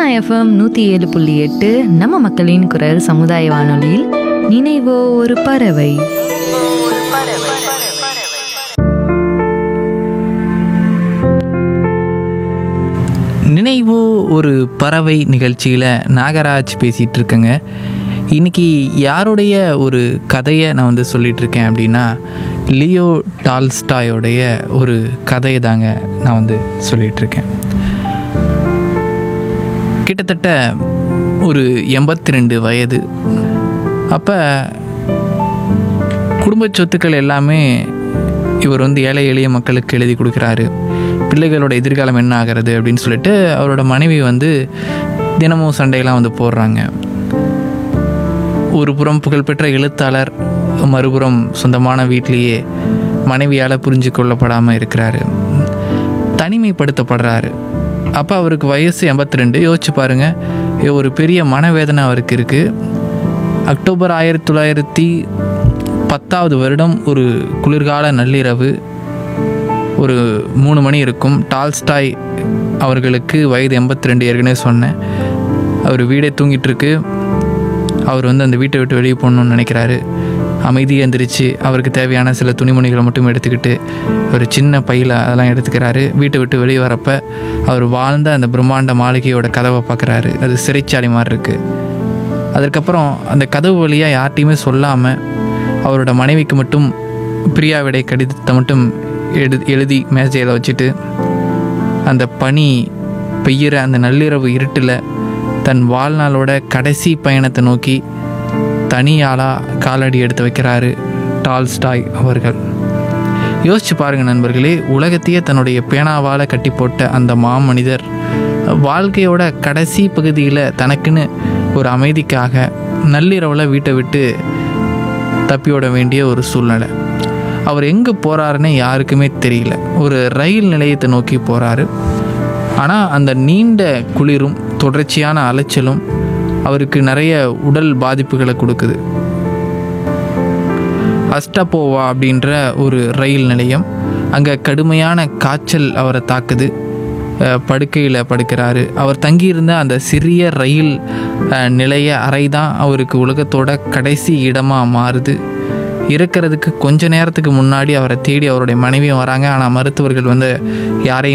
FM நூற்றி ஏழு புள்ளி எட்டு நம்ம மக்களின் குரல் சமுதாய வானொலியில் நினைவோ ஒரு பறவை நினைவு ஒரு பறவை நிகழ்ச்சியில் நாகராஜ் பேசிகிட்டு இருக்கேங்க இன்னைக்கு யாருடைய ஒரு கதையை நான் வந்து சொல்லிட்டு இருக்கேன் அப்படின்னா லியோ டால்ஸ்டாயோடைய ஒரு கதையை தாங்க நான் வந்து சொல்லிட்டு இருக்கேன் கிட்டத்தட்ட ஒரு எண்பத்தி ரெண்டு வயது அப்போ குடும்ப சொத்துக்கள் எல்லாமே இவர் வந்து ஏழை எளிய மக்களுக்கு எழுதி கொடுக்குறாரு பிள்ளைகளோட எதிர்காலம் என்ன ஆகிறது அப்படின்னு சொல்லிட்டு அவரோட மனைவி வந்து தினமும் சண்டையெல்லாம் வந்து போடுறாங்க ஒரு புறம் புகழ்பெற்ற எழுத்தாளர் மறுபுறம் சொந்தமான வீட்டிலேயே மனைவியால் புரிஞ்சு கொள்ளப்படாமல் இருக்கிறாரு தனிமைப்படுத்தப்படுறாரு அப்போ அவருக்கு வயசு எண்பத்தி ரெண்டு யோசிச்சு பாருங்க ஒரு பெரிய மனவேதனை அவருக்கு இருக்குது அக்டோபர் ஆயிரத்தி தொள்ளாயிரத்தி பத்தாவது வருடம் ஒரு குளிர்கால நள்ளிரவு ஒரு மூணு மணி இருக்கும் டால்ஸ்டாய் அவர்களுக்கு வயது எண்பத்தி ரெண்டு ஏற்கனவே சொன்னேன் அவர் வீடே தூங்கிட்டு இருக்கு அவர் வந்து அந்த வீட்டை விட்டு வெளியே போகணுன்னு நினைக்கிறாரு அமைதியாக எந்திரிச்சு அவருக்கு தேவையான சில துணிமணிகளை மட்டும் எடுத்துக்கிட்டு ஒரு சின்ன பையில் அதெல்லாம் எடுத்துக்கிறாரு வீட்டை விட்டு வெளியே வரப்ப அவர் வாழ்ந்த அந்த பிரம்மாண்ட மாளிகையோட கதவை பார்க்குறாரு அது சிறைச்சாலை மாதிரி இருக்குது அதுக்கப்புறம் அந்த கதவு வழியாக யார்ட்டையுமே சொல்லாமல் அவரோட மனைவிக்கு மட்டும் பிரியாவிடை கடிதத்தை மட்டும் எடு எழுதி மேஜையில் வச்சுட்டு அந்த பனி பெய்கிற அந்த நள்ளிரவு இருட்டில் தன் வாழ்நாளோட கடைசி பயணத்தை நோக்கி தனியாளாக காலடி எடுத்து வைக்கிறாரு டால்ஸ்டாய் அவர்கள் யோசிச்சு பாருங்க நண்பர்களே உலகத்தையே தன்னுடைய பேனாவால் கட்டி போட்ட அந்த மாமனிதர் வாழ்க்கையோட கடைசி பகுதியில் தனக்குன்னு ஒரு அமைதிக்காக நள்ளிரவில் வீட்டை விட்டு தப்பியோட வேண்டிய ஒரு சூழ்நிலை அவர் எங்கே போகிறாருன்னு யாருக்குமே தெரியல ஒரு ரயில் நிலையத்தை நோக்கி போகிறாரு ஆனால் அந்த நீண்ட குளிரும் தொடர்ச்சியான அலைச்சலும் அவருக்கு நிறைய உடல் பாதிப்புகளை கொடுக்குது அஸ்டபோவா அப்படின்ற ஒரு ரயில் நிலையம் அங்கே கடுமையான காய்ச்சல் அவரை தாக்குது படுக்கையில் படுக்கிறாரு அவர் தங்கியிருந்த அந்த சிறிய ரயில் அஹ், நிலைய அறை தான் அவருக்கு உலகத்தோட கடைசி இடமாக மாறுது இறக்கிறதுக்கு கொஞ்ச நேரத்துக்கு முன்னாடி அவரை தேடி அவருடைய மனைவியும் வராங்க ஆனால் மருத்துவர்கள் வந்து யாரையும்